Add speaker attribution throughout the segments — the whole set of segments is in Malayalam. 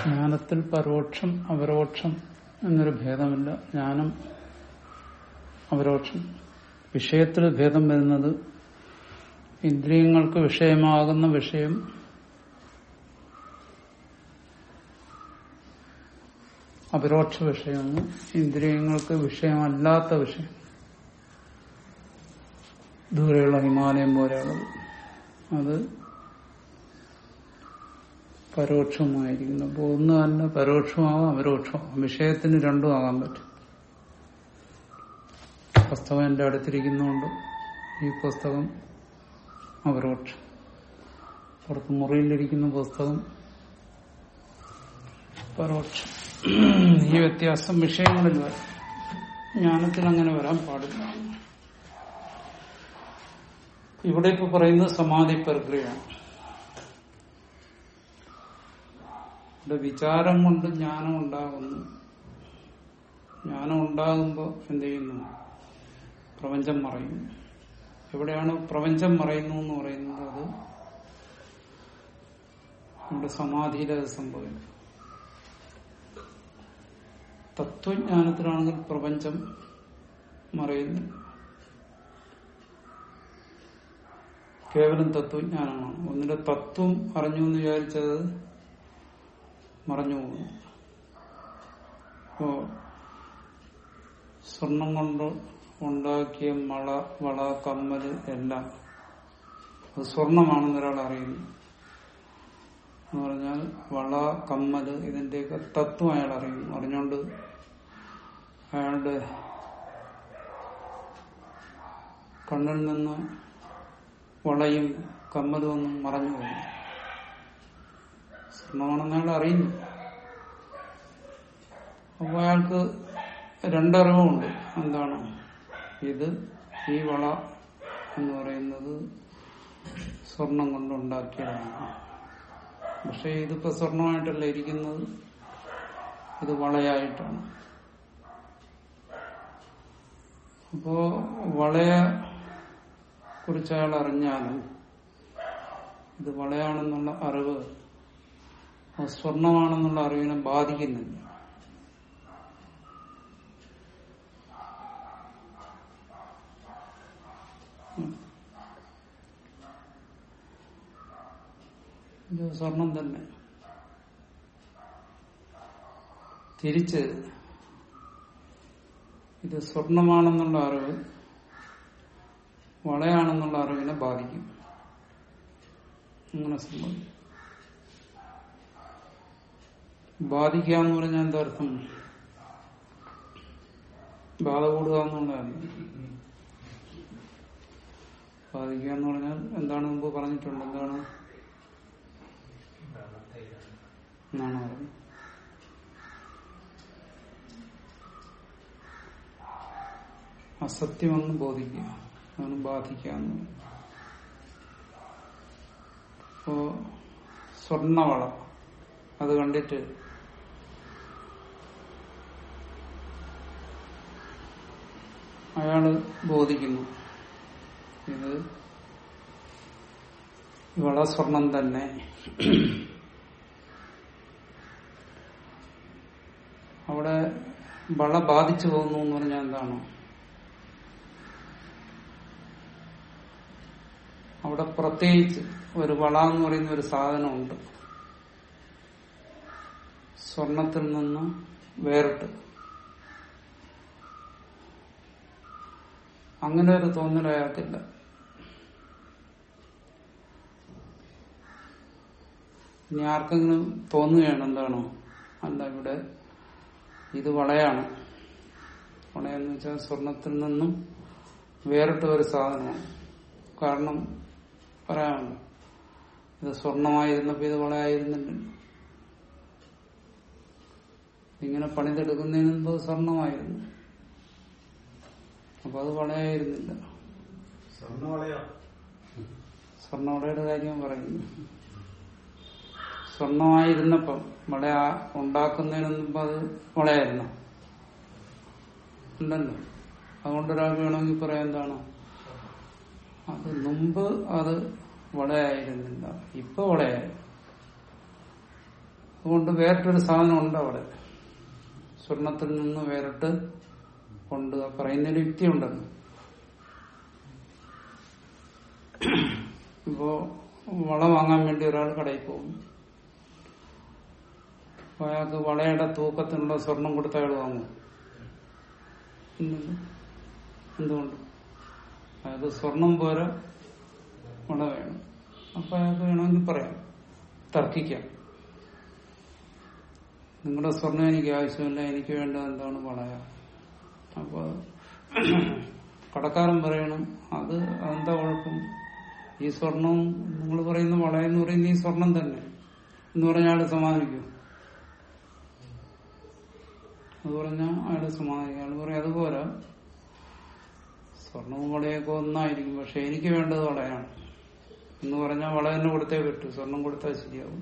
Speaker 1: ജ്ഞാനത്തിൽ പരോക്ഷം അപരോക്ഷം എന്നൊരു ഭേദമില്ല ജ്ഞാനം അപരോക്ഷം വിഷയത്തിൽ ഭേദം വരുന്നത് ഇന്ദ്രിയങ്ങൾക്ക് വിഷയമാകുന്ന വിഷയം അപരോക്ഷ വിഷയമാണ് ഇന്ദ്രിയങ്ങൾക്ക് വിഷയമല്ലാത്ത വിഷയം ദൂരെയുള്ള ഹിമാലയം പോലെയുള്ളത് അത് പരോക്ഷമായിരിക്കുന്നു അപ്പോൾ ഒന്ന് തന്നെ പരോക്ഷമാകാം അപരോക്ഷമാകാം വിഷയത്തിന് രണ്ടും ആകാൻ പറ്റും പുസ്തകം എന്റെ അടുത്തിരിക്കുന്നതുകൊണ്ട് ഈ പുസ്തകം അപരോക്ഷം പുറത്ത് മുറിയിലിരിക്കുന്ന പുസ്തകം പരോക്ഷം ഈ വ്യത്യാസം വിഷയങ്ങളിൽ വരാം ജ്ഞാനത്തിൽ അങ്ങനെ വരാൻ പാടില്ല ഇവിടെ ഇപ്പൊ പറയുന്നത് സമാധി പ്രക്രിയയാണ് ഇവിടെ വിചാരം കൊണ്ട് ജ്ഞാനം ഉണ്ടാകുന്നു ജ്ഞാനം ഉണ്ടാകുമ്പോൾ എന്ത് ചെയ്യുന്നു പ്രപഞ്ചം മറയുന്നു എവിടെയാണ് പ്രപഞ്ചം മറയുന്നു എന്ന് പറയുന്നത് അത് നമ്മുടെ സമാധിയിൽ അത് സംഭവിക്കും തത്വജ്ഞാനത്തിലാണെങ്കിൽ പ്രപഞ്ചം മറയുന്നു കേവലം തത്വജ്ഞാനമാണ് ഒന്നിന്റെ തത്വം അറിഞ്ഞു എന്ന് വിചാരിച്ചത് മറഞ്ഞു പോകുന്നു ഇപ്പോ സ്വർണം കൊണ്ട് ഉണ്ടാക്കിയ മള വള കമ്മല് എല്ലാം അത് സ്വർണമാണെന്ന് ഒരാൾ അറിയുന്നു എന്ന് പറഞ്ഞാൽ വള കമ്മല് ഇതിന്റെയൊക്കെ തത്വം അയാൾ അറിയുന്നു അറിഞ്ഞുകൊണ്ട് അയാളുടെ കണ്ണിൽ നിന്ന് വളയും കമ്മലും ഒന്നും മറഞ്ഞു പോകുന്നു സ്വർണമാണെന്ന് അയാൾ അറിയുന്നു അപ്പൊ അയാൾക്ക് രണ്ടറിവുമുണ്ട് എന്താണ് ഇത് ഈ വള എന്ന് പറയുന്നത് സ്വർണം കൊണ്ടുണ്ടാക്കിയതാണ് പക്ഷെ ഇതിപ്പോ സ്വർണമായിട്ടല്ല ഇരിക്കുന്നത് ഇത് വളയായിട്ടാണ് അപ്പോ വളയെ കുറിച്ച് അയാൾ അറിഞ്ഞാലും ഇത് വളയാണെന്നുള്ള അറിവ് സ്വർണമാണെന്നുള്ള അറിവിനെ ബാധിക്കുന്നില്ല ഇത് സ്വർണം തന്നെ തിരിച്ച് ഇത് സ്വർണമാണെന്നുള്ള അറിവ് വളയാണെന്നുള്ള അറിവിനെ ബാധിക്കും അങ്ങനെ സംഭവിക്കും ബാധിക്കുക എന്ന് പറഞ്ഞാൽ എന്താ അർത്ഥം ബാധ കൂടുക എന്നുള്ളതല്ല ബാധിക്കുക എന്ന് പറഞ്ഞാൽ എന്താണ് മുമ്പ് പറഞ്ഞിട്ടുണ്ട് എന്താണ് എന്നാണ് പറയുന്നത് അസത്യമെന്ന് ബോധിക്കുക അതാണ് ബാധിക്കുക എന്ന് പറയുന്നത് ഇപ്പോ സ്വർണവള അത് കണ്ടിട്ട് അയാള് ബോധിക്കുന്നു ഇത് വള സ്വർണം തന്നെ അവിടെ വള ബാധിച്ചു പോകുന്നു എന്ന് പറഞ്ഞാൽ എന്താണ് അവിടെ പ്രത്യേകിച്ച് ഒരു വള എന്ന് പറയുന്ന ഒരു സാധനമുണ്ട് സ്വർണത്തിൽ നിന്ന് വേറിട്ട് അങ്ങനെ ഒരു തോന്നൽ അയാൾക്കില്ല ഇനി ആർക്കെങ്കിലും തോന്നുകയാണ് എന്താണോ അല്ല ഇവിടെ ഇത് വളയാണ് വളയെന്ന് വെച്ചാൽ സ്വർണത്തിൽ നിന്നും വേറിട്ട ഒരു സാധനമാണ് കാരണം പറയാമല്ലോ ഇത് സ്വർണമായിരുന്നപ്പോ ഇത് വളയായിരുന്നില്ല ഇങ്ങനെ പണിതെടുക്കുന്നതിന് മുമ്പ് സ്വർണമായിരുന്നു അപ്പൊ അത് വളയായിരുന്നില്ല സ്വർണ്ണവളയുടെ കാര്യം പറയുന്നു സ്വർണമായിരുന്നപ്പം വള ഉണ്ടാക്കുന്നതിന് മുമ്പ് അത് വളയായിരുന്നു ഉണ്ടല്ലോ അതുകൊണ്ട് ഒരാൾക്ക് വേണമെങ്കിൽ പറയാം എന്താണ് അത് മുമ്പ് അത് വളയായിരുന്നില്ല ഇപ്പൊ വളയായി അതുകൊണ്ട് വേറിട്ടൊരു സാധനം ഉണ്ട് അവിടെ സ്വർണത്തിൽ നിന്ന് വേറിട്ട് ഉണ്ട് ആ പറയുന്നതിന് യുക്തിയുണ്ടെന്ന് ഇപ്പോ വള വാങ്ങാൻ വേണ്ടി ഒരാൾ കടയിൽ പോകും അപ്പൊ അയാൾക്ക് വളയുടെ തൂക്കത്തിനുള്ള സ്വർണം കൊടുത്ത അയാൾ വാങ്ങും ഇല്ലല്ലോ. എന്തുകൊണ്ട് അയാൾക്ക് സ്വർണം പോരാ വള വേണം അപ്പൊ അയാൾക്ക് വേണമെങ്കിൽ പറയാം തർക്കിക്കാം നിങ്ങളുടെ സ്വർണം എനിക്ക് ആവശ്യമില്ല എനിക്ക് വേണ്ടത് എന്താണ് വളയ അപ്പൊ കടക്കാരൻ പറയണം അത് അതെന്താ കുഴപ്പം ഈ സ്വർണം നിങ്ങൾ പറയുന്ന വളയെന്ന് പറയുന്ന ഈ സ്വർണം തന്നെ എന്ന് പറഞ്ഞാൽ അയാൾ സമാധാനിക്കും അത് പറഞ്ഞാൽ അയാൾ സമാധാനിക്കും അയാൾ പറയും അതുപോലെ സ്വർണവും വളയൊക്കെ ഒന്നായിരിക്കും പക്ഷെ എനിക്ക് വേണ്ടത് വളയാണ് എന്ന് പറഞ്ഞാൽ വള തന്നെ കൊടുത്തേ പറ്റൂ സ്വർണം കൊടുത്താൽ ശരിയാവും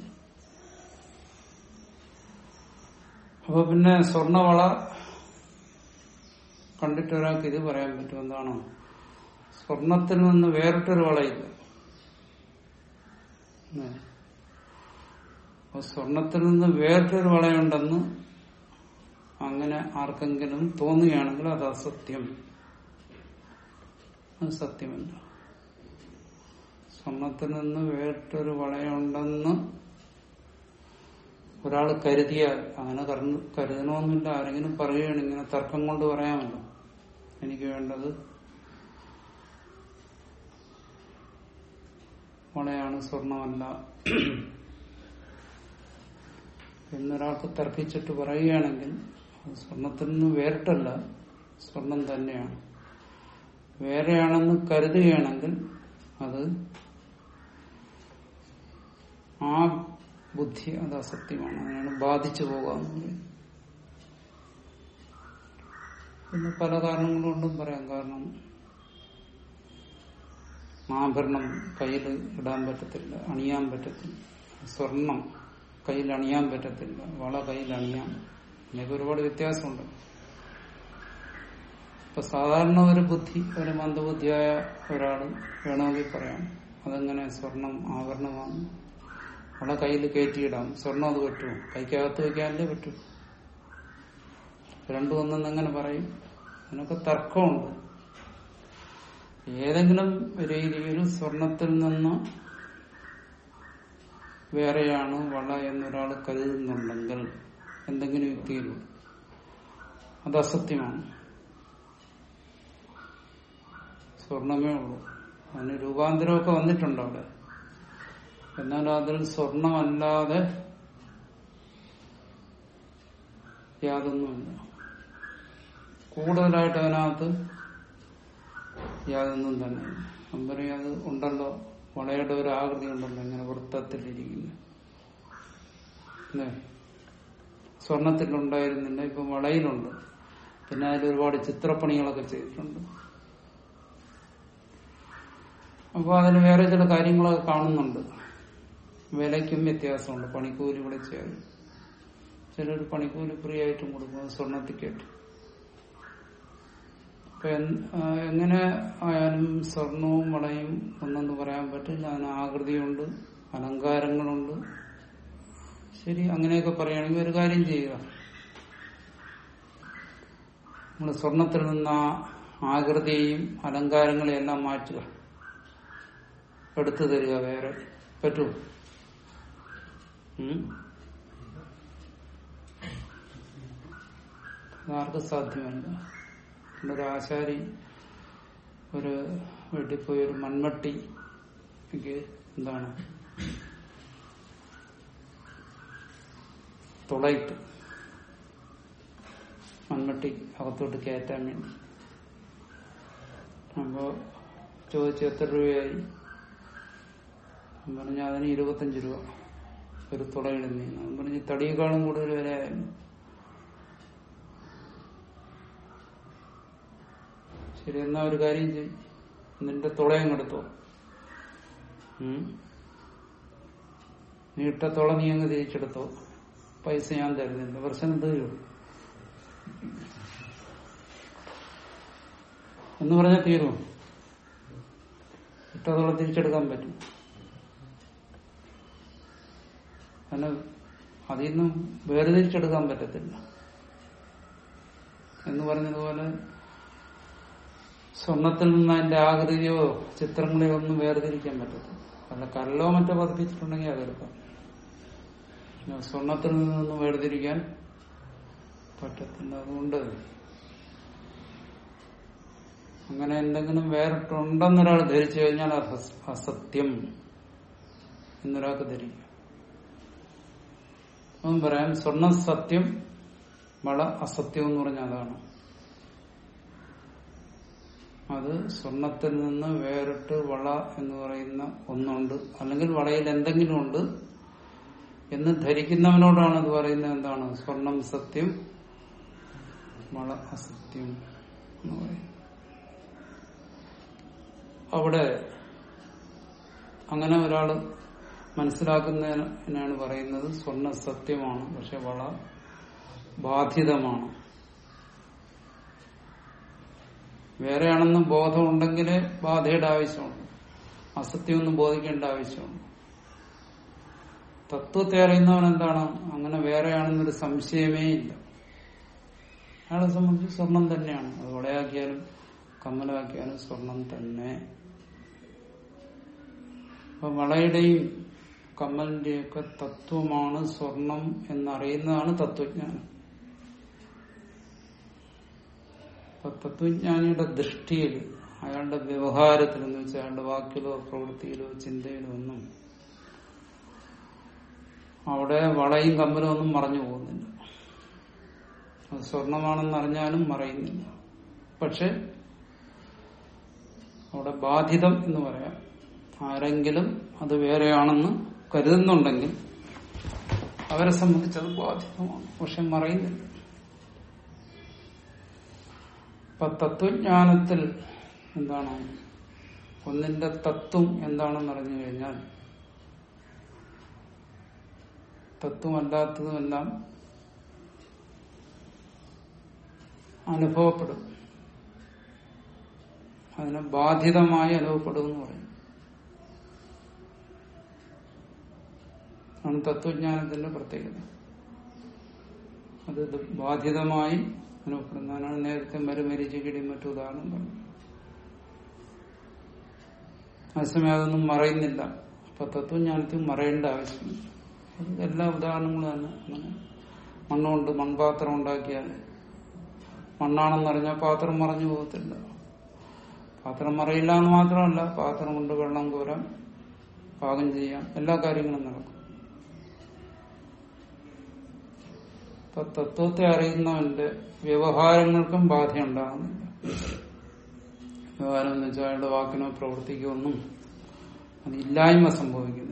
Speaker 1: അപ്പൊ പിന്നെ സ്വർണവള കണ്ടിട്ട് ഒരാൾക്ക് ഇത് പറയാൻ പറ്റും എന്താണ് സ്വർണത്തിൽ നിന്ന് വേറിട്ടൊരു വളയില്ല ഉം. അപ്പൊ സ്വർണത്തിൽ നിന്ന് വേറിട്ടൊരു വളയുണ്ടെന്ന് അങ്ങനെ ആർക്കെങ്കിലും തോന്നുകയാണെങ്കിൽ അത് അസത്യം അത് സത്യമല്ല സ്വർണത്തിൽ നിന്ന് വേറിട്ടൊരു വളയുണ്ടെന്ന് ഒരാൾ കരുതിയാൽ അങ്ങനെ കരുത- കരുതണമെന്നില്ല ആരെങ്കിലും പറയുകയാണ് ഇങ്ങനെ തർക്കം കൊണ്ട് പറയാമല്ലോ എനിക്ക് വേണ്ടത് വളയാണ് സ്വർണമല്ല എന്നൊരാൾക്ക് തർക്കിച്ചിട്ട് പറയുകയാണെങ്കിൽ അത് സ്വർണത്തിൽ നിന്ന് വേറിട്ടല്ല സ്വർണം തന്നെയാണ് വേറെയാണെന്ന് കരുതുകയാണെങ്കിൽ അത് ആ ബുദ്ധി അത് അസത്യമാണ് അതിനാണ് ബാധിച്ചു പോകാന്ന് പറയും പിന്നെ പല കാരണങ്ങൾ കൊണ്ടും പറയാം കാരണം ആഭരണം കയ്യിൽ ഇടാൻ പറ്റത്തില്ല അണിയാൻ പറ്റത്തില്ല സ്വർണം കയ്യിൽ അണിയാൻ പറ്റത്തില്ല വള കയ്യിൽ അണിയാം ഇതിനൊക്കെ ഒരുപാട് വ്യത്യാസമുണ്ട് ഇപ്പൊ സാധാരണ ഒരു ബുദ്ധി ഒരു മന്ദബുദ്ധിയായ ഒരാള് വേണമെങ്കിൽ പറയാം അതെങ്ങനെ സ്വർണം ആഭരണമാണ് അവളെ കയ്യിൽ കയറ്റിയിടാം സ്വർണം അത് പറ്റുമോ കൈക്കകത്ത് വെക്കാനല്ലേ പറ്റൂ രണ്ടും ഒന്നെന്ന് എങ്ങനെ പറയും അതിനൊക്കെ തർക്കമുണ്ട് ഏതെങ്കിലും രീതിയിൽ സ്വർണത്തിൽ നിന്ന് വേറെയാണ് വള എന്നൊരാൾ കരുതുന്നുണ്ടെങ്കിൽ എന്തെങ്കിലും യുക്തിയിലും അത് അസത്യമാണ് സ്വർണമേ ഉള്ളൂ അതിന് രൂപാന്തരമൊക്കെ വന്നിട്ടുണ്ട് അവിടെ എന്നാൽ അതിൽ സ്വർണമല്ലാതെ യാതൊന്നുമില്ല കൂടുതലായിട്ട് അതിനകത്ത് യാതൊന്നും തന്നെ അമ്പരി അത് ഉണ്ടല്ലോ വളയുടെ ഒരു ആകൃതി ഉണ്ടല്ലോ ഇങ്ങനെ വൃത്തത്തിലിരിക്കുന്നു അല്ലേ സ്വർണത്തിലുണ്ടായിരുന്നില്ല ഇപ്പൊ വളയിലുണ്ട് പിന്നെ അതിൽ ഒരുപാട് ചിത്രപ്പണികളൊക്കെ ചെയ്തിട്ടുണ്ട് അപ്പൊ അതിന് വേറെ ചില കാര്യങ്ങളൊക്കെ കാണുന്നുണ്ട് വിലയ്ക്കും വ്യത്യാസമുണ്ട് പണിക്കൂലി ഇവിടെ ചെയ്യും ചിലർ പണിക്കൂലി ഫ്രീ ആയിട്ടും കൊടുക്കും സ്വർണ്ണത്തിൽ കേട്ട് അപ്പൊ എൻ- ആ, എങ്ങനെ ആയാലും സ്വർണവും വളയും ഒന്നെന്ന് പറയാൻ പറ്റില്ല അതിന് ആകൃതിയുണ്ട് അലങ്കാരങ്ങളുണ്ട് ശരി അങ്ങനെയൊക്കെ പറയുകയാണെങ്കിൽ ഒരു കാര്യം ചെയ്യുക നമ്മൾ സ്വർണത്തിൽ നിന്ന് ആ ആകൃതിയെയും അലങ്കാരങ്ങളെയും എല്ലാം മാറ്റുക എടുത്തു തരിക വേറെ പറ്റൂ ഉം? അതാർക്കും സാധ്യമല്ല നമ്മുടെ ഒരു ആശാരി ഒരു വീട്ടിൽ പോയി ഒരു മൺമട്ടി ക്ക് എന്താണ് തുളയിട്ട് മൺമട്ടി അകത്തോട്ട് കയറ്റാൻ വേണ്ടി അപ്പോ ചോദിച്ചു എത്ര രൂപയായി പറഞ്ഞു അതിന് ഇരുപത്തഞ്ച് രൂപ ഒരു തുളയിടുന്നതിന് പറഞ്ഞു തടിയേക്കാളും കൂടുതൽ വിലയായിരുന്നു ശരി എന്നാ ഒരു കാര്യം ചെയ്യും നിന്റെ തുളയും എടുത്തോ ഉം. നീ ഇട്ട തുള നീ അങ്ങ് തിരിച്ചെടുത്തോ പൈസ ഞാൻ തരുന്നില്ല പ്രശ്നം തീരും എന്ന് പറഞ്ഞാൽ തീരുമോ ഇട്ട തുള തിരിച്ചെടുക്കാൻ പറ്റും അതിന് അതിൽ നിന്നും വേർതിരിച്ചെടുക്കാൻ പറ്റത്തില്ല എന്ന് പറഞ്ഞതുപോലെ സ്വർണത്തിൽ നിന്ന് അതിന്റെ ആകൃതിയോ ചിത്രങ്ങളെയോ ഒന്നും വേർതിരിക്കാൻ പറ്റത്തില്ല അല്ല കല്ലോ മറ്റോ പതിപ്പിച്ചിട്ടുണ്ടെങ്കിൽ അതെടുക്കാം പിന്നെ സ്വർണത്തിൽ നിന്നൊന്നും വേർതിരിക്കാൻ പറ്റത്തില്ല അതുകൊണ്ട് അങ്ങനെ എന്തെങ്കിലും വേറിട്ടുണ്ടെന്നൊരാൾ ധരിച്ചു കഴിഞ്ഞാൽ അത് അസ- അസത്യം എന്നൊരാൾക്ക് ധരിക്കും അപ്പം പറയാം സ്വർണ്ണ സത്യം വള അസത്യം എന്ന് പറഞ്ഞാൽ അതാണ് അത് സ്വർണത്തിൽ നിന്ന് വേറിട്ട് വള എന്ന് പറയുന്ന ഒന്നുണ്ട് അല്ലെങ്കിൽ വളയിൽ എന്തെങ്കിലും ഉണ്ട് എന്ന് ധരിക്കുന്നവനോടാണ് ഇത് പറയുന്നത് എന്താണ് സ്വർണം സത്യം വള അസത്യം എന്ന് പറയും അവിടെ അങ്ങനെ ഒരാള് മനസ്സിലാക്കുന്നതിനാണ് പറയുന്നത് സ്വർണ്ണ സത്യമാണ് പക്ഷെ വള ബാധിതമാണ് വേറെയാണെന്ന് ബോധമുണ്ടെങ്കിലേ ബാധയുടെ ആവശ്യമുണ്ട് അസത്യമൊന്നും ബോധിക്കേണ്ട ആവശ്യമുണ്ട് തത്വത്തെ അറിയുന്നവൻ എന്താണ് അങ്ങനെ വേറെയാണെന്നൊരു സംശയമേ ഇല്ല അയാളെ സംബന്ധിച്ച് സ്വർണം തന്നെയാണ് അത് വളയാക്കിയാലും കമ്മലാക്കിയാലും സ്വർണം തന്നെ അപ്പൊ വളയുടെയും കമ്മലിന്റെയൊക്കെ തത്വമാണ് സ്വർണം എന്നറിയുന്നതാണ് തത്വജ്ഞാനം അപ്പൊ തത്വജ്ഞാനിയുടെ ദൃഷ്ടിയിൽ അയാളുടെ വ്യവഹാരത്തിൽ എന്ന് വെച്ചാൽ അയാളുടെ വാക്കിലോ പ്രവൃത്തിയിലോ ചിന്തയിലോ ഒന്നും അവിടെ വളയും കമ്മലും ഒന്നും മറഞ്ഞു പോകുന്നില്ല അത് സ്വർണമാണെന്ന് അറിഞ്ഞാലും മറയുന്നില്ല പക്ഷെ അവിടെ ബാധിതം എന്ന് പറയാം ആരെങ്കിലും അത് വേറെയാണെന്ന് കരുതുന്നുണ്ടെങ്കിൽ അവരെ സംബന്ധിച്ച് അത് ബാധിതമാണ് പക്ഷെ മറയുന്നില്ല ഇപ്പൊ തത്വജ്ഞാനത്തിൽ എന്താണ് ഒന്നിന്റെ തത്വം എന്താണെന്ന് അറിഞ്ഞു കഴിഞ്ഞാൽ തത്വമല്ലാത്തതുമെല്ലാം അനുഭവപ്പെടും അതിന് ബാധിതമായി അനുഭവപ്പെടും എന്ന് പറയും ആണ് തത്വജ്ഞാനത്തിന്റെ പ്രത്യേകത അത് ഇത് ബാധിതമായി അനുഭവപ്പെടുന്നതാണ് നേരത്തെ മരുമരിച്ചുകിടി മറ്റു ഉദാഹരണം പറഞ്ഞു അതേസമയം അതൊന്നും മറയുന്നില്ല അപ്പൊ തത്വജ്ഞാനത്തിൽ മറയേണ്ട ആവശ്യമില്ല അത് എല്ലാ ഉദാഹരണങ്ങളും തന്നെ അങ്ങനെ മണ്ണുകൊണ്ട് മൺപാത്രം ഉണ്ടാക്കിയാൽ മണ്ണാണെന്നറിഞ്ഞാൽ പാത്രം മറഞ്ഞു പോകത്തില്ല പാത്രം മറയില്ല എന്ന് മാത്രമല്ല പാത്രം കൊണ്ട് വെള്ളം കോരാം പാകം ചെയ്യാം എല്ലാ കാര്യങ്ങളും നടക്കും ഇപ്പൊ തത്വത്തെ അറിയുന്നവന്റെ വ്യവഹാരങ്ങൾക്കും ബാധയുണ്ടാകുന്നില്ല വ്യവഹാരം എന്ന് വെച്ചാൽ അയാളുടെ വാക്കിനോ പ്രവൃത്തിക്കോ ഒന്നും അത് ഇല്ലായ്മ സംഭവിക്കുന്നില്ല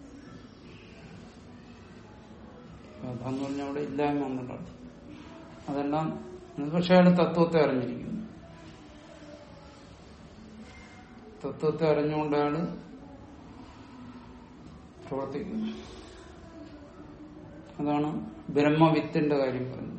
Speaker 1: അതെന്ന് പറഞ്ഞാൽ അവിടെ ഇല്ലായ്മ ഒന്നുണ്ടാവും അതെല്ലാം പക്ഷെ അയാൾ തത്വത്തെ അറിഞ്ഞിരിക്കുന്നു തത്വത്തെ അറിഞ്ഞുകൊണ്ട് അയാള് പ്രവർത്തിക്കുന്നു അതാണ് ബ്രഹ്മവിത്തിന്റെ കാര്യം പറയുന്നത്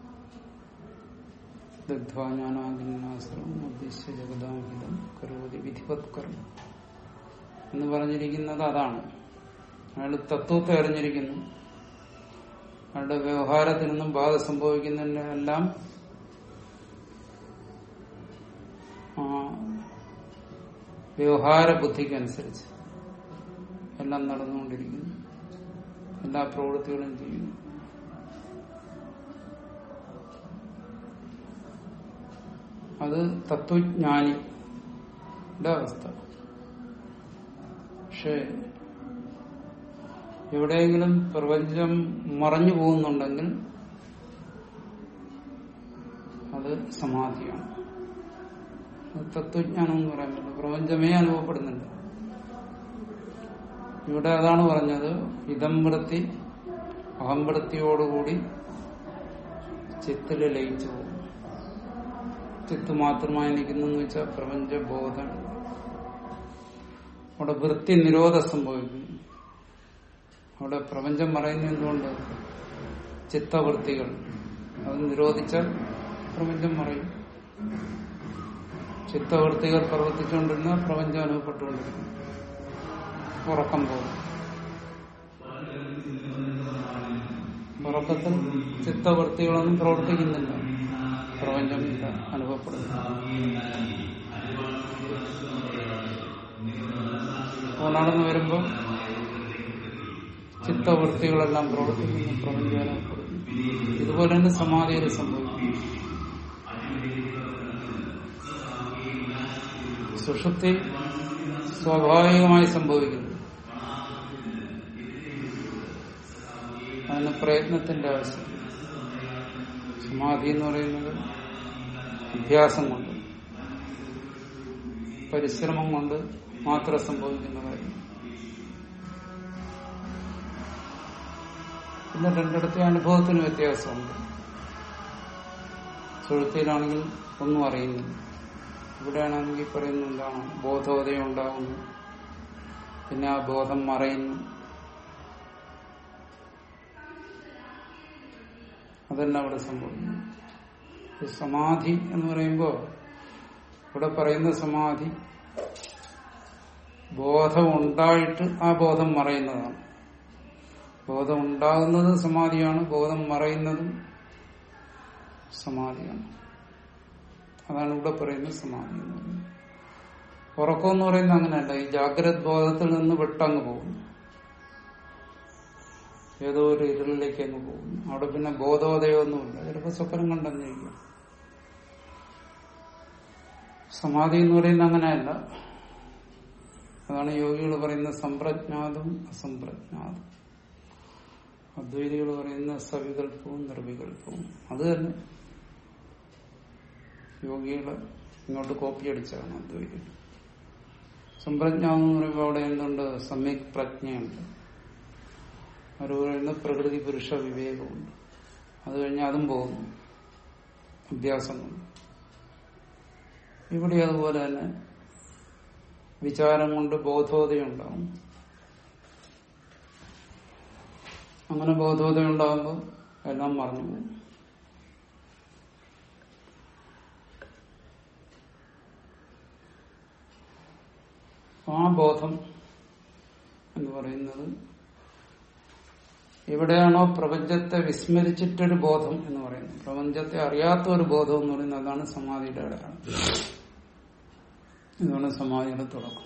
Speaker 1: ദഗ്ധ്വാജ്ഞാനാദിനാശ്രം ഉദ്ദേശിച്ച ജഗതാഹിതം കരോതി വിധിവത് കർമ്മം എന്ന് പറഞ്ഞിരിക്കുന്നത് അതാണ് അയാൾ തത്വത്തെ അറിഞ്ഞിരിക്കുന്നു അയാളുടെ വ്യവഹാരത്തിൽ നിന്നും ബാധ സംഭവിക്കുന്നതിനെല്ലാം ആ, വ്യവഹാര ബുദ്ധിക്കനുസരിച്ച് എല്ലാം നടന്നുകൊണ്ടിരിക്കുന്നു എല്ലാ പ്രവൃത്തികളും ചെയ്യുന്നു അത് തത്വജ്ഞാനിയുടെ അവസ്ഥ പക്ഷേ എവിടെയെങ്കിലും പ്രപഞ്ചം മറഞ്ഞു പോകുന്നുണ്ടെങ്കിൽ അത് സമാധിയാണ് അത് തത്വജ്ഞാനം എന്ന് പറയാൻ പറ്റില്ല പ്രപഞ്ചമേ അനുഭവപ്പെടുന്നുണ്ട് ഇവിടെ അതാണ് പറഞ്ഞത് ഇതം വൃത്തി അഹംവൃത്തിയോടുകൂടി ചിത്തില് ലയിച്ചു പോകും ചിത്ത് മാത്രമായി നിൽക്കുന്നു വെച്ചാൽ പ്രപഞ്ചബോധം അവിടെ വൃത്തി നിരോധം സംഭവിക്കുന്നു അവിടെ പ്രപഞ്ചം പറയുന്നത് എന്തുകൊണ്ട് ചിത്തവൃത്തികൾ അത് നിരോധിച്ചാൽ പ്രപഞ്ചം മറയും ചിത്തവൃത്തികൾ പ്രവർത്തിച്ചുകൊണ്ടിരുന്ന പ്രപഞ്ചം അനുഭവപ്പെട്ടുകൊണ്ടിരിക്കും ഉറക്കം പോകും ഉറക്കത്തിൽ ചിത്തവൃത്തികളൊന്നും പ്രവർത്തിക്കുന്നില്ല പ്രപഞ്ചം ഇല്ല അനുഭവപ്പെടുന്നു ഊണാണെന്ന് വരുമ്പോൾ ചിത്തവൃത്തികളെല്ലാം പ്രവർത്തിക്കുന്നു പ്രപഞ്ചം അനുഭവപ്പെടുന്നു ഇതുപോലെ തന്നെ സമാധിയിൽ സംഭവിക്കുന്നു സുഷുപ്തി സ്വാഭാവികമായി സംഭവിക്കുന്നു അതിന് പ്രയത്നത്തിന്റെ ആവശ്യം സമാധി എന്ന് പറയുന്നത് അഭ്യാസം കൊണ്ട് പരിശ്രമം കൊണ്ട് മാത്രം സംഭവിക്കുന്ന കാര്യം പിന്നെ രണ്ടിടത്തെ അനുഭവത്തിന് വ്യത്യാസമുണ്ട് സുഹൃത്തിയിലാണെങ്കിൽ ഒന്നും അറിയുന്നില്ല ഇവിടെയാണെങ്കിൽ പറയുന്ന എന്താണ് ബോധോദയം ഉണ്ടാകുന്നു പിന്നെ ആ ബോധം മറയുന്നു അതല്ല അവിടെ സംഭവിക്കുന്നു ഈ സമാധി എന്ന് പറയുമ്പോൾ ഇവിടെ പറയുന്ന സമാധി ബോധം ഉണ്ടായിട്ട് ആ ബോധം മറയുന്നതാണ് ബോധം ഉണ്ടാകുന്നത് സമാധിയാണ് ബോധം മറയുന്നതും സമാധിയാണ് അതാണ് ഇവിടെ പറയുന്ന സമാധി എന്ന് പറയുന്നത് ഉറക്കം എന്ന് പറയുന്നത് അങ്ങനെയല്ല ഈ ജാഗ്രത് ബോധത്തിൽ നിന്ന് വിട്ടങ്ങ് പോകുന്നു ഏതോ ഒരു ഇരുളിലേക്ക് അങ്ങ് പോകുന്നു അവിടെ പിന്നെ ബോധോദയമൊന്നുമില്ല ചിലപ്പോൾ സ്വപ്നം കണ്ടെന്നിരിക്കും സമാധി എന്ന് പറയുന്നത് അങ്ങനെയല്ല അതാണ് യോഗികൾ പറയുന്ന സമ്പ്രജ്ഞാതും അസംപ്രജ്ഞാതും അദ്വൈതികൾ പറയുന്ന സവികല്പവും നിർവികല്പവും അത് തന്നെ യോഗികളെ ഇങ്ങോട്ട് കോപ്പി അടിച്ചാണ് അദ്വൈതി സമ്പ്രജ്ഞാനം എന്ന് പറയുമ്പോൾ അവിടെ എന്തുണ്ട് സമ്യക് പ്രജ്ഞയുണ്ട് അവർ പറയുന്ന പ്രകൃതി പുരുഷ വിവേകമുണ്ട് അത് കഴിഞ്ഞ് അതും പോകുന്നു അഭ്യാസം കൊണ്ട് ഇവിടെ അതുപോലെ തന്നെ വിചാരം കൊണ്ട് ബോധോദയം ഉണ്ടാവും അങ്ങനെ ബോധോദയം ഉണ്ടാകുമ്പോൾ എല്ലാം മറന്നു പോകും ആ ബോധം എന്ന് പറയുന്നത് എവിടെയാണോ പ്രപഞ്ചത്തെ വിസ്മരിച്ചിട്ടൊരു ബോധം എന്ന് പറയുന്നത് പ്രപഞ്ചത്തെ അറിയാത്ത ഒരു ബോധം എന്ന് പറയുന്നത് അതാണ് സമാധിയുടെ അടയാളം ഇതാണ് സമാധിയുടെ തുടക്കം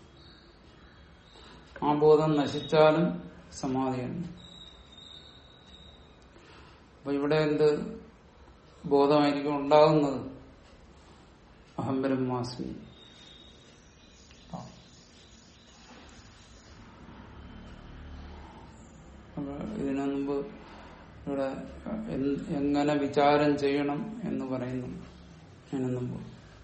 Speaker 1: ആ ബോധം നശിച്ചാലും സമാധിയാണ് അപ്പൊ ഇവിടെ എന്ത് ബോധമായിരിക്കും ഉണ്ടാകുന്നത് അഹംബരം മാസ്മി അപ്പൊ ഇതിനു മുമ്പ് ഇവിടെ എൻ- എങ്ങനെ വിചാരം ചെയ്യണം എന്ന് പറയുന്നു ഇതിനു മുമ്പ്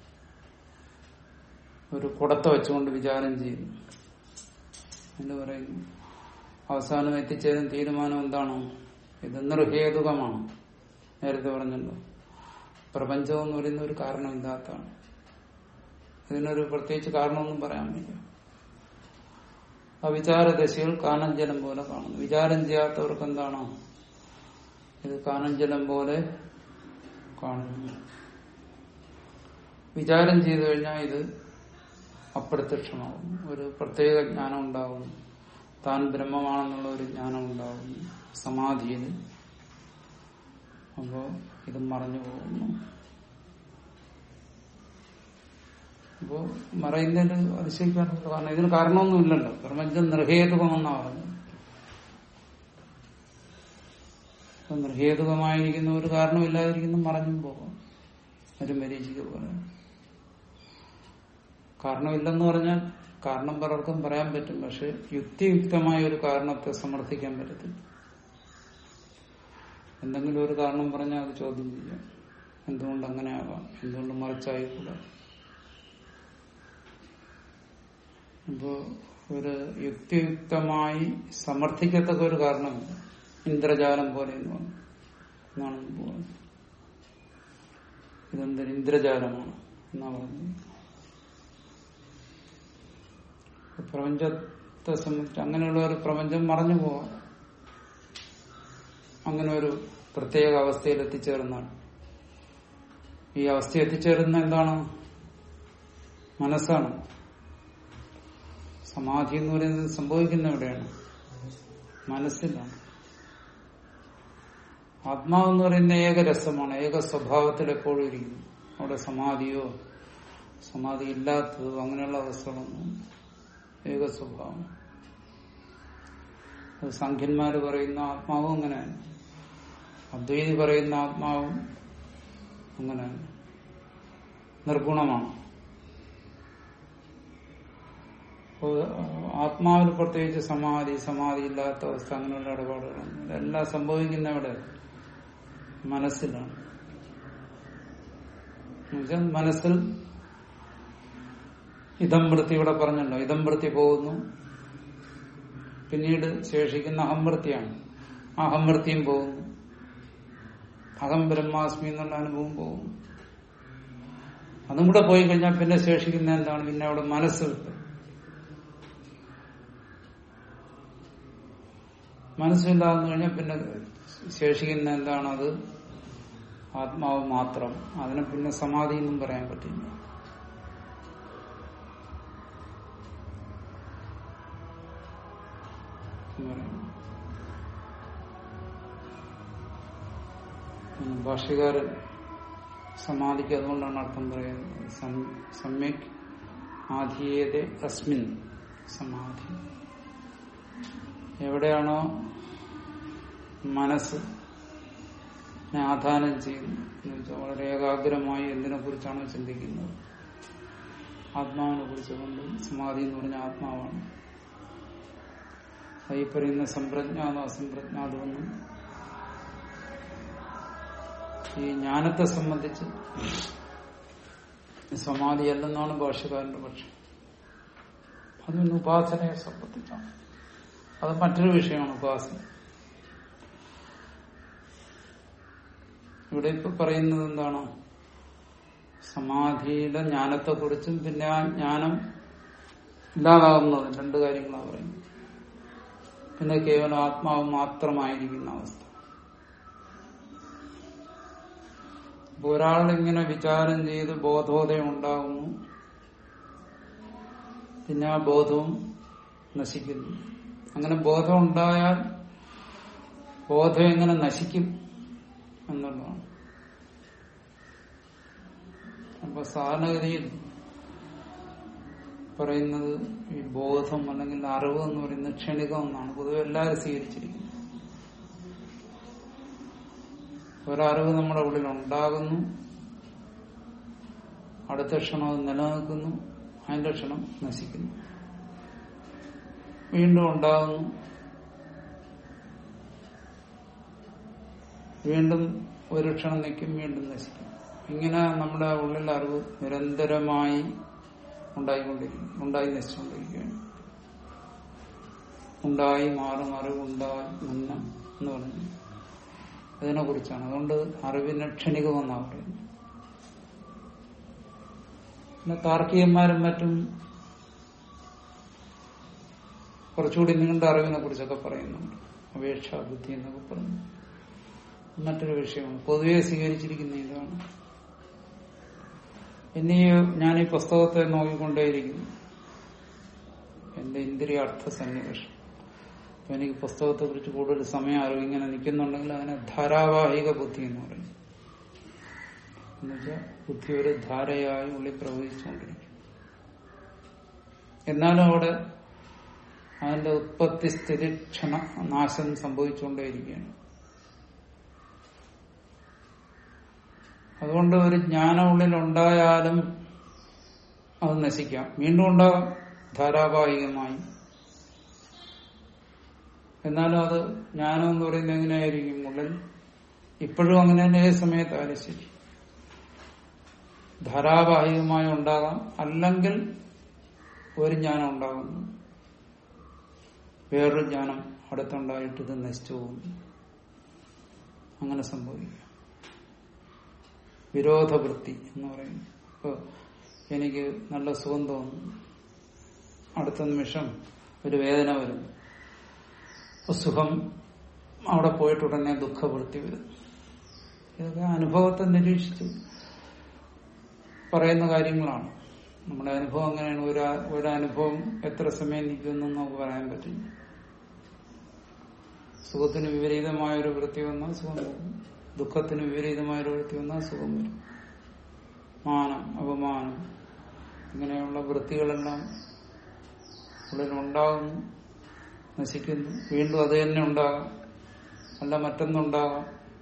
Speaker 1: ഒരു കുടത്ത വെച്ചുകൊണ്ട് വിചാരം ചെയ്യുന്നു എന്ന് പറയുന്നു അവസാനം എത്തിച്ചേരുന്ന തീരുമാനം എന്താണോ ഇത് നിർഹേതുകമാണ് നേരത്തെ പറഞ്ഞല്ലോ പ്രപഞ്ചം എന്ന് പറയുന്ന ഒരു കാരണമില്ലാത്തതാണ് ഇതിനൊരു പ്രത്യേകിച്ച് കാരണമൊന്നും പറയാൻ വയ്യ ആ വിചാരദശയിൽ കാനഞ്ജലം പോലെ കാണുന്നു വിചാരം ചെയ്യാത്തവർക്ക് എന്താണോ ഇത് കാനഞ്ജലം പോലെ കാണുന്നു വിചാരം ചെയ്തു കഴിഞ്ഞാൽ ഇത് അപ്രത്യക്ഷമാകും ഒരു പ്രത്യേക ജ്ഞാനം ഉണ്ടാകുന്നു താൻ ബ്രഹ്മമാണെന്നുള്ള ഒരു ജ്ഞാനം ഉണ്ടാകുന്നു സമാധിയിൽ അപ്പോ ഇത് മറഞ്ഞു പോകുന്നു അപ്പോ മറയുന്നതിന് അതിശയിക്കാനുള്ള കാരണം ഇതിന് കാരണമൊന്നുമില്ലല്ലോ പ്രപഞ്ചം നിർഹേതുകമെന്നാ പറഞ്ഞത് അപ്പൊ നിർഹേതുകമായിരിക്കുന്ന ഒരു കാരണമില്ലാതിരിക്കുന്ന മറഞ്ഞും പോകും ഒരു മരീചിക പോലെ കാരണമില്ലെന്ന് പറഞ്ഞാൽ കാരണം പലർക്കും പറയാൻ പറ്റും പക്ഷെ യുക്തിയുക്തമായ ഒരു കാരണത്തെ സമർത്ഥിക്കാൻ പറ്റത്തില്ല എന്തെങ്കിലും ഒരു കാരണം പറഞ്ഞാൽ അത് ചോദ്യം ചെയ്യാം എന്തുകൊണ്ട് അങ്ങനെ ആവാം എന്തുകൊണ്ട് മറിച്ചായിക്കൂടാ അപ്പോ ഒരു യുക്തിയുക്തമായി സമർത്ഥിക്കത്തക്ക ഒരു കാരണമില്ല ഇന്ദ്രജാലം പോലെ എന്ന് പറഞ്ഞു എന്നാണ് മുമ്പ് പറഞ്ഞത് ഇതെന്തൊരു ഇന്ദ്രജാലമാണ് എന്നാ പറഞ്ഞത് പ്രപഞ്ചത്തെ സംബന്ധിച്ച് അങ്ങനെയുള്ള ഒരു പ്രപഞ്ചം മറഞ്ഞു പോവാം അങ്ങനെ ഒരു പ്രത്യേക അവസ്ഥയിൽ എത്തിച്ചേർന്നാണ് ഈ അവസ്ഥ എത്തിച്ചേരുന്ന എന്താണ് മനസ്സാണ് സമാധി എന്ന് പറയുന്നത് സംഭവിക്കുന്ന എവിടെയാണ് മനസ്സിലാണ് ആത്മാവെന്ന് പറയുന്ന ഏകരസമാണ് ഏക സ്വഭാവത്തിൽ എപ്പോഴും ഇരിക്കുന്നു അവിടെ സമാധിയോ സമാധി ഇല്ലാത്തതോ അങ്ങനെയുള്ള അവസ്ഥകളൊന്നും ഏക സ്വഭാവം അത് സംഖ്യന്മാര് പറയുന്ന ആത്മാവും അങ്ങനെയാണ് അദ്വൈതി പറയുന്ന ആത്മാവും അങ്ങനെയാണ് നിർഗുണമാണ് അപ്പോ ആത്മാവിൽ പ്രത്യേകിച്ച് സമാധി സമാധി ഇല്ലാത്ത അവസ്ഥ അങ്ങനെയുള്ള ഇടപാടുകളൊന്നും ഇതെല്ലാം സംഭവിക്കുന്ന ഇവിടെ മനസ്സിലാണ് എന്നുവെച്ചാൽ മനസ്സിൽ ഇതം വൃത്തി ഇവിടെ പറഞ്ഞല്ലോ ഇതം വൃത്തി പോകുന്നു പിന്നീട് ശേഷിക്കുന്ന അഹംവൃത്തിയാണ് ആ അഹംവൃത്തിയും പോകുന്നു അഹം ബ്രഹ്മാസ്മി എന്നുള്ള അനുഭവം പോകുന്നു അതും കൂടെ പോയി കഴിഞ്ഞാൽ പിന്നെ ശേഷിക്കുന്ന എന്താണ് പിന്നെ അവിടെ മനസ്സ് കിട്ടും മനസ്സില്ലാന്ന് കഴിഞ്ഞാൽ പിന്നെ ശേഷിക്കുന്ന എന്താണ് അത് ആത്മാവ് മാത്രം അതിനെ പിന്നെ സമാധി എന്നും പറയാൻ പറ്റില്ല എന്ന് പറയുന്നു. ഉം, ഭാഷ്യകാരൻ സമാധിക്ക് അതുകൊണ്ടാണ് അർത്ഥം പറയുന്നത് സം- സമ്യക് ആധീയത അസ്മിൻ സമാധി എവിടെയാണോ മനസ്സ് ആധാനം ചെയ്യുന്നു എന്ന് വെച്ചാൽ വളരെ ഏകാഗ്രമായി എന്തിനെ കുറിച്ചാണോ ചിന്തിക്കുന്നത് ആത്മാവിനെ കുറിച്ചുകൊണ്ട് സമാധി എന്ന് പറഞ്ഞ ആത്മാവാണ് അത് ഈ പറയുന്ന സമ്പ്രജ്ഞാതോ അസംപ്രജ്ഞാതമെന്നും ഈ ജ്ഞാനത്തെ സംബന്ധിച്ച് സമാധി അല്ലെന്നാണ് ഭാഷ്യക്കാരന്റെ പക്ഷം അത് പിന്നെ ഉപാസനയെ സംബന്ധിച്ചാണ് അത് മറ്റൊരു വിഷയമാണ് ഉപാസന ഇവിടെ ഇപ്പൊ പറയുന്നത് എന്താണ് സമാധിയുടെ ജ്ഞാനത്തെക്കുറിച്ചും പിന്നെ ആ ജ്ഞാനം ഇല്ലാതാകുന്നതും രണ്ട് കാര്യങ്ങളാണ് പറയുന്നത് പിന്നെ കേവലം ആത്മാവ് മാത്രമായിരിക്കുന്ന അവസ്ഥ അപ്പൊ ഒരാളിങ്ങനെ വിചാരം ചെയ്ത് ബോധോദയം ഉണ്ടാകുന്നു പിന്നെ ആ ബോധവും നശിക്കുന്നു അങ്ങനെ ബോധം ഉണ്ടായാൽ ബോധം എങ്ങനെ നശിക്കും എന്നുള്ളതാണ് അപ്പൊ സാധാരണഗതിയിൽ പറയുന്നത് ഈ ബോധം അല്ലെങ്കിൽ അറിവ് എന്ന് പറയുന്നത് ക്ഷണികം എന്നാണ് പൊതുവെ എല്ലാവരും സ്വീകരിച്ചിരിക്കുന്നത് ഒരറിവ് നമ്മുടെ ഉള്ളിൽ ഉണ്ടാകുന്നു അടുത്ത ക്ഷണം അത് നിലനിൽക്കുന്നു അതിന്റെ ക്ഷണം നശിക്കുന്നു വീണ്ടും ഉണ്ടാകുന്നു വീണ്ടും ഒരു ക്ഷണം നിൽക്കും വീണ്ടും നശിക്കും ഇങ്ങനെ നമ്മുടെ ഉള്ളിൽ അറിവ് നിരന്തരമായി ഉണ്ടായിക്കൊണ്ടിരിക്കും ഉണ്ടായി നശിച്ചുകൊണ്ടിരിക്കുകയാണ് ഉണ്ടായി മാറും അറിവ് ഉണ്ടായി മുന്നം എന്ന് പറഞ്ഞു അതിനെ കുറിച്ചാണ് അതുകൊണ്ട് അറിവിനെ ക്ഷണികമെന്നാണ് പറയുന്നത് പിന്നെ താർക്കികന്മാരും മറ്റും കുറച്ചുകൂടി നീണ്ട അറിവിനെ കുറിച്ചൊക്കെ പറയുന്നുണ്ട് അപേക്ഷ ബുദ്ധി എന്നൊക്കെ പറഞ്ഞു മറ്റൊരു വിഷയമാണ് പൊതുവെ സ്വീകരിച്ചിരിക്കുന്ന ഇതാണ് ഇനി ഞാൻ ഈ പുസ്തകത്തെ നോക്കിക്കൊണ്ടേയിരിക്കുന്നു എന്റെ ഇന്ദ്രിയാർത്ഥ സന്നിവേഷം അപ്പൊ എനിക്ക് പുസ്തകത്തെ കുറിച്ച് കൂടുതൽ സമയം അറിവ് ഇങ്ങനെ നിൽക്കുന്നുണ്ടെങ്കിൽ അതിനെ ധാരാവാഹിക ബുദ്ധി എന്ന് പറയും എന്നുവെച്ചാൽ ബുദ്ധി ഒരു ധാരയായി ഉള്ളിൽ പ്രവഹിച്ചുകൊണ്ടിരിക്കും എന്നാലും അവിടെ അതിന്റെ ഉത്പത്തി സ്ഥിതി ക്ഷണ നാശം സംഭവിച്ചുകൊണ്ടേയിരിക്കുകയാണ് അതുകൊണ്ട് ഒരു ജ്ഞാനം ഉള്ളിൽ ഉണ്ടായാലും അത് നശിക്കാം വീണ്ടും ഉണ്ടാകാം ധാരാവാഹികമായി എന്നാലും അത് ജ്ഞാനം എന്ന് പറയുന്നത് എങ്ങനെയായിരിക്കും ഉള്ളിൽ ഇപ്പോഴും അങ്ങനെ തന്നെ ഏത് സമയത്തായാലും ശരി ധാരാവാഹികമായി ഉണ്ടാകാം അല്ലെങ്കിൽ ഒരു ജ്ഞാനം ഉണ്ടാകുന്നു വേറൊരു ജ്ഞാനം അടുത്തുണ്ടായിട്ട് ഇത് നശിച്ചു പോകുന്നു അങ്ങനെ സംഭവിക്കും വിരോധവൃത്തി എന്ന് പറയുന്നു ഇപ്പൊ എനിക്ക് നല്ല സുഖം തോന്നുന്നു അടുത്ത നിമിഷം ഒരു വേദന വരുന്നു അപ്പൊ സുഖം അവിടെ പോയിട്ട് ഉടനെ ദുഃഖവൃത്തി വരും ഇതൊക്കെ അനുഭവത്തെ നിരീക്ഷിച്ച് പറയുന്ന കാര്യങ്ങളാണ് നമ്മുടെ അനുഭവം അങ്ങനെയാണ് ഒരു ഒരു അനുഭവം എത്ര സമയം നിൽക്കുമെന്ന് നമുക്ക് പറയാൻ പറ്റില്ല സുഖത്തിന് വിപരീതമായ ഒരു വൃത്തി വന്നാൽ സുഖം വരും ദുഃഖത്തിന് വിപരീതമായ ഒരു വൃത്തി വന്നാൽ സുഖം വരും മാനം അപമാനം ഇങ്ങനെയുള്ള വൃത്തികളെല്ലാം ഉള്ളിലുണ്ടാകുന്നു നശിക്കുന്നു വീണ്ടും അത് തന്നെ ഉണ്ടാകാം അല്ല മറ്റൊന്നുണ്ടാകാം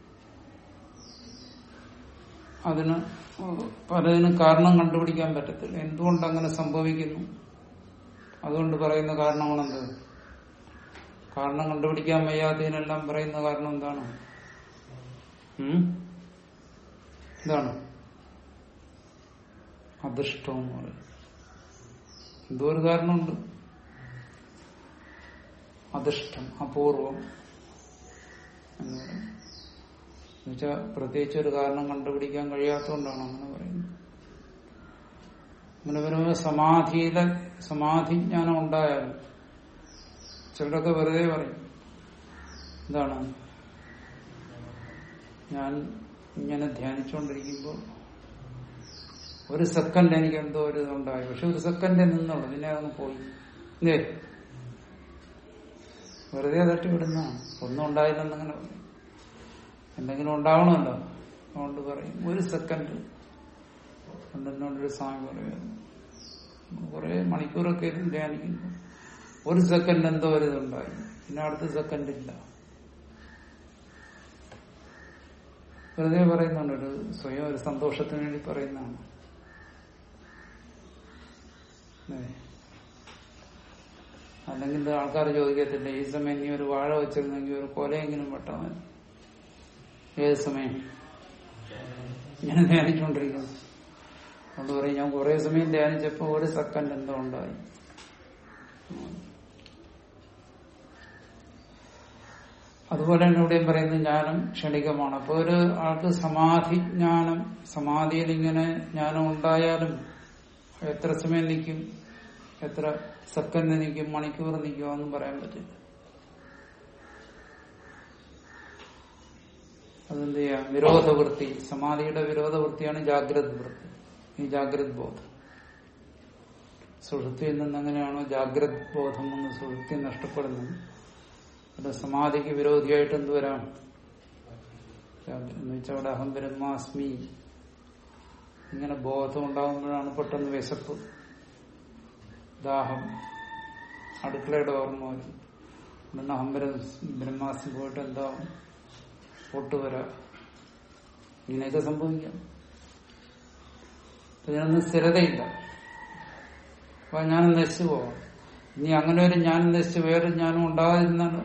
Speaker 1: അതിന് പലതിനും കാരണം കണ്ടുപിടിക്കാൻ പറ്റത്തില്ല എന്തുകൊണ്ട് അങ്ങനെ സംഭവിക്കുന്നു അതുകൊണ്ട് പറയുന്ന കാരണമാണെന്ത് കാരണം കണ്ടുപിടിക്കാൻ വയ്യാത്തതിനെല്ലാം പറയുന്ന കാരണം എന്താണ് ഉം? എന്താണ് അദൃഷ്ടം എന്ന് പറയും എന്തോ ഒരു കാരണമുണ്ട് അദൃഷ്ടം അപൂർവം എന്ന് പറയും എന്നുവെച്ചാൽ പ്രത്യേകിച്ച് ഒരു കാരണം കണ്ടുപിടിക്കാൻ കഴിയാത്തതുകൊണ്ടാണ് അങ്ങനെ പറയുന്നത് അങ്ങനെ വരുമ്പോൾ സമാധിയിലെ സമാധി ജ്ഞാനം ഉണ്ടായാലും ചിലരൊക്കെ വെറുതെ പറയും എന്താണ് ഞാൻ ഇങ്ങനെ ധ്യാനിച്ചുകൊണ്ടിരിക്കുമ്പോൾ ഒരു സെക്കൻഡ് എനിക്ക് എന്തോ ഒരു ഇതുണ്ടായി പക്ഷെ ഒരു സെക്കൻഡ് നിന്നുള്ളൂ പിന്നെ അതങ്ങ് പോയി ഇല്ലേ വെറുതെ തട്ടി വിടുന്നതാണ് ഒന്നും ഉണ്ടായില്ലെന്നങ്ങനെ പറയും എന്തെങ്കിലും ഉണ്ടാവണമല്ലോ അതുകൊണ്ട് പറയും ഒരു സെക്കൻഡ് എന്നോടൊരു സ്വാമി പറയുമായിരുന്നു കുറെ മണിക്കൂറൊക്കെ ഇരുന്ന് ധ്യാനിക്കുന്നു ഒരു സെക്കൻഡ് എന്തോ ഒരു ഇതുണ്ടായി പിന്നെ അടുത്ത സെക്കൻഡ് ഇല്ല വെറുതെ പറയുന്നുണ്ട് ഒരു സ്വയം ഒരു സന്തോഷത്തിന് വേണ്ടി പറയുന്നതാണ് ഏ. അല്ലെങ്കിൽ ആൾക്കാർ ചോദിക്കത്തില്ല ഈ സമയം നീ ഒരു വാഴ വെച്ചിരുന്നെങ്കിൽ ഒരു കൊലയെങ്കിലും വെട്ടാൻ മതി ഏത് സമയം ഇങ്ങനെ ധ്യാനിച്ചുകൊണ്ടിരിക്കുന്നു അതുകൊണ്ട് പറയും ഞാൻ കുറെ സമയം ധ്യാനിച്ചപ്പോ ഒരു സെക്കൻഡ് എന്തോ ഉണ്ടായി അതുപോലെ തന്നെ ഇവിടെയും പറയുന്നത് ജ്ഞാനം ക്ഷണികമാണ് അപ്പൊ ഒരു ആൾക്ക് സമാധി ജ്ഞാനം സമാധിയിൽ ഇങ്ങനെ ജ്ഞാനം ഉണ്ടായാലും എത്ര സമയം നിൽക്കും എത്ര സെക്കൻഡ് നിൽക്കും മണിക്കൂർ നിൽക്കുമോ ഒന്നും പറയാൻ പറ്റില്ല അതെന്ത് ചെയ്യാം വിരോധവൃത്തി സമാധിയുടെ വിരോധവൃത്തിയാണ് ജാഗ്രത് വൃത്തി ഈ ജാഗ്രത് ബോധം സുഷുപ്തിയിൽ നിന്ന് എങ്ങനെയാണോ ജാഗ്രത് ബോധം എന്ന് സുഷുപ്തി നഷ്ടപ്പെടുന്നത് അത് സമാധിക്ക് വിരോധിയായിട്ട് എന്ത് വരാം എന്ന് വെച്ചാൽ അവിടെ അഹം ബ്രഹ്മാസ്മി ഇങ്ങനെ ബോധം ഉണ്ടാകുമ്പോഴാണ് പെട്ടെന്ന് വിശപ്പ് ദാഹം അടുക്കളയുടെ ഓർമ്മ വരും ഉടനെ അഹം ബ്രഹ്മാസ്മി പോയിട്ട് എന്താവും പൊട്ടുവര ഇങ്ങനെയൊക്കെ സംഭവിക്കാം ഇതിനൊന്നും സ്ഥിരതയില്ല അപ്പൊ ഞാൻ നശിച്ചു പോവാം ഇനി അങ്ങനെ ഒരു ഞാൻ നശിച്ച് വേറെ ഞാനും ഉണ്ടാകാതിരുന്നാലോ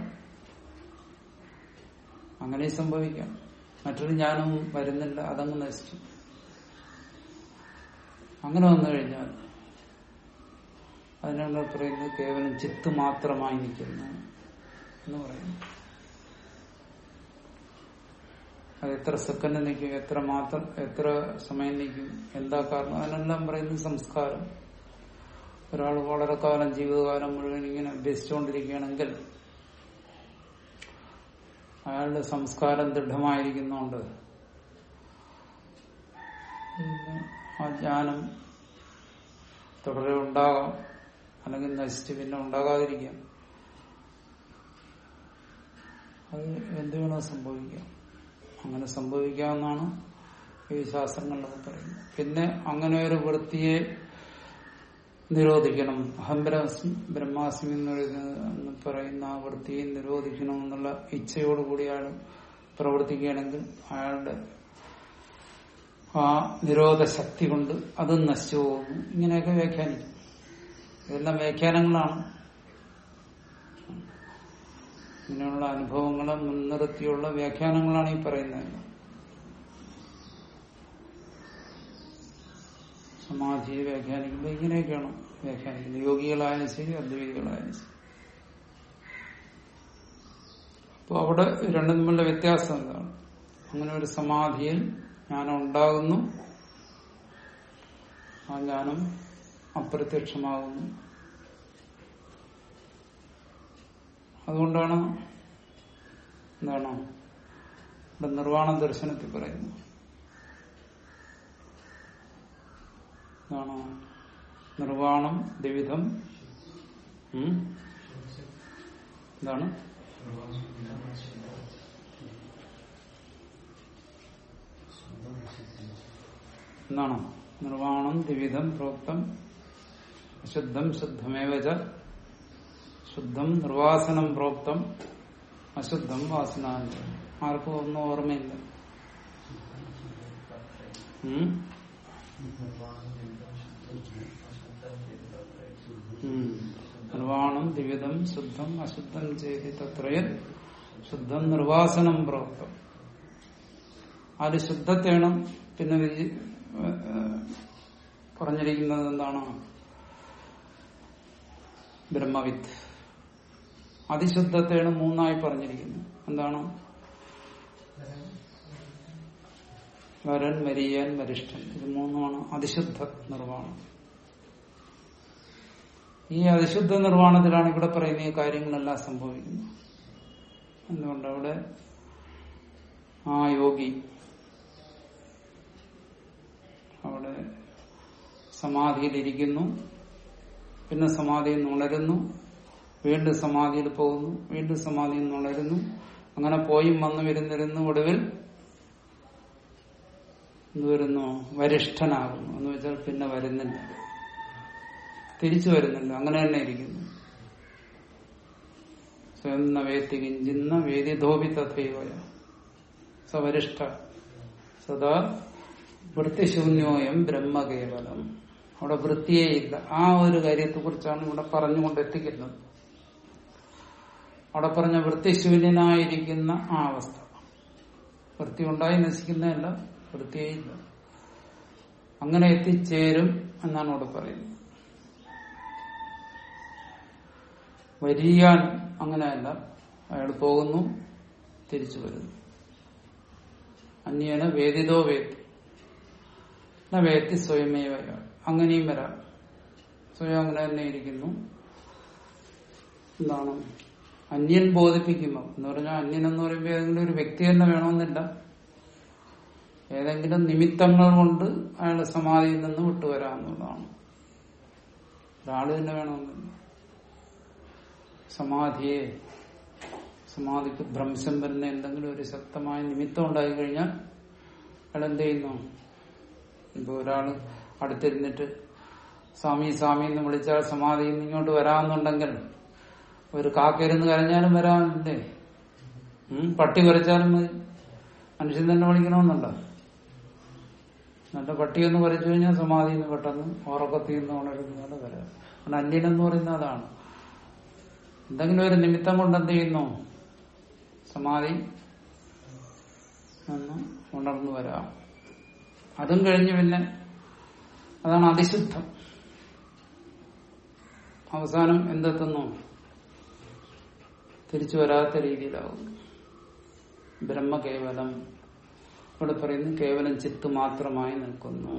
Speaker 1: അങ്ങനെ സംഭവിക്കാം മറ്റൊരു ഞാനും വരുന്നില്ല അതങ്ങ് നശിച്ചു അങ്ങനെ വന്നു കഴിഞ്ഞാൽ അതിനുള്ള പറയുന്നത് കേവലം ചിത്ത് മാത്രമായി നിൽക്കുന്നു എന്ന് പറയുന്നു അത് എത്ര സെക്കൻഡ് നിൽക്കും എത്ര മാത്രം എത്ര സമയം നിൽക്കും എന്താ കാരണം അതിനെല്ലാം പറയുന്നത് സംസ്കാരം ഒരാൾ വളരെ കാലം ജീവിതകാലം മുഴുവൻ ഇങ്ങനെ അഭ്യസിച്ചുകൊണ്ടിരിക്കുകയാണെങ്കിൽ അയാളുടെ സംസ്കാരം ദൃഢമായിരിക്കുന്നോണ്ട് പിന്നെ ആ ജ്ഞാനം തുടരെ ഉണ്ടാകാം അല്ലെങ്കിൽ നശിച്ച് പിന്നെ ഉണ്ടാകാതിരിക്കാം അത് എന്ത് വേണോ സംഭവിക്കാം അങ്ങനെ സംഭവിക്കാമെന്നാണ് ഈ ശാസ്ത്രങ്ങളിലൊക്കെ പറയുന്നത് പിന്നെ അങ്ങനെ ഒരു വൃത്തിയെ നിരോധിക്കണം അഹം ബ്രഹ്മാസ്മി ബ്രഹ്മാസ്മി എന്ന് പറയുന്നത് എന്ന് പറയുന്ന ആ വൃത്തിയെ നിരോധിക്കണം എന്നുള്ള ഇച്ഛയോടുകൂടി അയാൾ പ്രവർത്തിക്കുകയാണെങ്കിൽ അയാളുടെ ആ നിരോധ ശക്തി കൊണ്ട് അത് നശിച്ചു പോകുന്നു ഇങ്ങനെയൊക്കെ വ്യാഖ്യാനിക്കും ഇതെല്ലാം വ്യാഖ്യാനങ്ങളാണ് ഇങ്ങനെയുള്ള അനുഭവങ്ങളെ മുൻനിർത്തിയുള്ള വ്യാഖ്യാനങ്ങളാണ് ഈ പറയുന്നത് സമാധിയെ വ്യാഖ്യാനിക്കുമ്പോൾ ഇങ്ങനെയൊക്കെയാണ് വ്യാഖ്യാനിക്കുന്നത് യോഗികളായാലും ശരി അദ്വൈതികളായാലും ശരി അപ്പോൾ അവിടെ രണ്ടും തമ്മിലുള്ള വ്യത്യാസം എന്താണ് അങ്ങനെ ഒരു സമാധിയിൽ ജ്ഞാനം ഉണ്ടാകുന്നു ആ ജ്ഞാനം അപ്രത്യക്ഷമാകുന്നു അതുകൊണ്ടാണ് എന്താണ് ഇവിടെ നിർവാണ ദർശനത്തിൽ പറയുന്നത് എന്താണ് നിർവാണം ദ്വിവിധം ഉം? എന്താണ് എന്നാണോ നിർവാണം ദ്വിവിധം പ്രോക്തം അശുദ്ധം ശുദ്ധമേവച ശുദ്ധം നിർവാസനം പ്രോക്തം അശുദ്ധം വാസനാന്ത ആർക്കും ഒന്നും ഓർമ്മയില്ല ഉം? ഉം. നിർവാണം ദ്വിവിധം ശുദ്ധം അശുദ്ധം ചെയ്ത് തത്രയൻ ശുദ്ധം നിർവാസനം പ്രോക്തം അത് ശുദ്ധത്തെയാണ് പിന്നെ വിധി- ഏഹ് പറഞ്ഞിരിക്കുന്നത് എന്താണ് ബ്രഹ്മവിത്ത് അതിശുദ്ധത്തെയാണ് മൂന്നായി പറഞ്ഞിരിക്കുന്നത് എന്താണ് വരൻ മരിയൻ വരിഷ്ഠൻ ഇത് മൂന്നുമാണ് അതിശുദ്ധ നിർവ്വാണം ഈ അതിശുദ്ധ നിർവ്വാണത്തിലാണ് ഇവിടെ പറയുന്ന ഈ കാര്യങ്ങളെല്ലാം സംഭവിക്കുന്നത് എന്തുകൊണ്ട് അവിടെ ആ യോഗി അവിടെ സമാധിയിലിരിക്കുന്നു പിന്നെ സമാധിയിൽ നിന്ന് ഉണരുന്നു വീണ്ടും സമാധിയിൽ പോകുന്നു വീണ്ടും സമാധിയിൽ നിന്ന് ഉണരുന്നു അങ്ങനെ പോയും വന്നു വരുന്നിരുന്നു ഒടുവിൽ എന്ത് വരുന്നു വരിഷ്ഠനാകുന്നു എന്ന് വെച്ചാൽ പിന്നെ വരുന്നില്ല തിരിച്ചു വരുന്നില്ല അങ്ങനെ തന്നെ ഇരിക്കുന്നു സ്വയം നവേത്തി കിഞ്ചിന്ന വേദിധോപി തഥൈവയ സവരിഷ്ഠ സദാ വൃത്തിശൂന്യോയം ബ്രഹ്മകേവലം അവിടെ വൃത്തിയേ ഇല്ല ആ ഒരു കാര്യത്തെ കുറിച്ചാണ് ഇവിടെ പറഞ്ഞുകൊണ്ട് എത്തിക്കുന്നത് അവിടെ പറഞ്ഞ വൃത്തിശൂന്യനായിരിക്കുന്ന ആ അവസ്ഥ വൃത്തി ഉണ്ടായി നശിക്കുന്നതല്ല വൃത്തിയേ ഇല്ല അങ്ങനെ എത്തിച്ചേരും എന്നാണ് അവിടെ പറയുന്നത് വരിയാൻ അങ്ങനെയല്ല അയാൾ പോകുന്നു തിരിച്ചു വരുന്നു അന്യേന വേദിതോ വേത്തി ന വേത്തി സ്വയമേവ അയാൾ അങ്ങനെയും വരാം സ്വയം അങ്ങനെ തന്നെ ഇരിക്കുന്നു എന്താണ് അന്യൻ ബോധിപ്പിക്കുമ്പോൾ എന്ന് പറഞ്ഞാൽ അന്യൻ എന്ന് പറയുമ്പോൾ ഏതെങ്കിലും ഒരു വ്യക്തി തന്നെ വേണമെന്നില്ല ഏതെങ്കിലും നിമിത്തങ്ങൾ കൊണ്ട് അയാൾ സമാധിയിൽ നിന്ന് വിട്ടുവരാമെന്നുള്ളതാണ് ഒരാള് തന്നെ വേണമെന്നില്ല സമാധിയെ സമാധിക്ക് ഭ്രംശം വരുന്ന എന്തെങ്കിലും ഒരു ശക്തമായ നിമിത്തം ഉണ്ടായി കഴിഞ്ഞാൽ അയാൾ എന്ത് ചെയ്യുന്നു ഇപ്പൊ ഒരാള് അടുത്തിരുന്നിട്ട് സ്വാമി സ്വാമി എന്ന് വിളിച്ചാൽ സമാധിയിൽ നിന്ന് ഇങ്ങോട്ട് വരാമെന്നുണ്ടെങ്കിൽ ഒരു കാക്കയിരുന്ന് കരഞ്ഞാലും വരാമില്ലേ ഉം, പട്ടി കുരച്ചാലും മതി മനുഷ്യൻ തന്നെ വിളിക്കണമെന്നുണ്ടോ നല്ല പട്ടിയൊന്ന് കുരച്ചു കഴിഞ്ഞാൽ സമാധിയിൽ നിന്ന് പെട്ടെന്ന് ഉറക്കത്തിൽ നിന്ന് ഉണരുന്നതാണ് വരാം കാരണം അന്യനെന്ന് പറയുന്നത് അതാണ് എന്തെങ്കിലും ഒരു നിമിത്തം കൊണ്ട് എന്ത് ചെയ്യുന്നു സമാധി നിന്ന് ഉണർന്നു വരാം അതും കഴിഞ്ഞ് പിന്നെ അതാണ് അതിശുദ്ധം അവസാനം എന്തെത്തുന്നു തിരിച്ചു വരാത്ത രീതിയിലാവും ബ്രഹ്മകേവലം ഇവിടെ പറയുന്നു കേവലം ചിത്ത് മാത്രമായി നിൽക്കുന്നു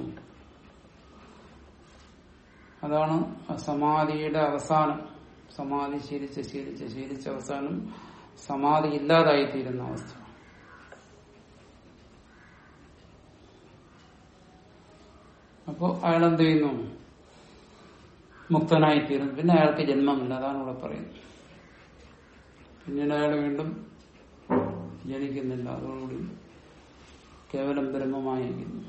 Speaker 1: അതാണ് ആ സമാധിയുടെ അവസാനം സമാധി ശീലിച്ച് ശീലിച്ച് ശീലിച്ച അവസാനം സമാധി ഇല്ലാതായിത്തീരുന്ന അവസ്ഥ അപ്പോ അയാൾ എന്ത് ചെയ്യുന്നു മുക്തനായിത്തീരുന്നു പിന്നെ അയാൾക്ക് ജന്മമില്ല അതാണ് ഇവിടെ പറയുന്നത് പിന്നീട് അയാൾ വീണ്ടും ജനിക്കുന്നില്ല അതോടുകൂടി കേവലം ബ്രഹ്മമായിരിക്കുന്നു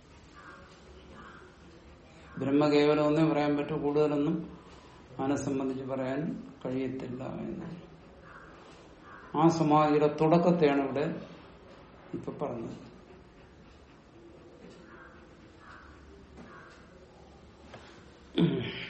Speaker 1: ബ്രഹ്മ കേവലം ഒന്നേ പറയാൻ പറ്റൂ കൂടുതലൊന്നും അതിനെ സംബന്ധിച്ച് പറയാൻ കഴിയത്തില്ല എന്ന് ആ സമാധിയുടെ തുടക്കത്തെയാണ് ഇവിടെ ഇപ്പൊ പറഞ്ഞത് ഉം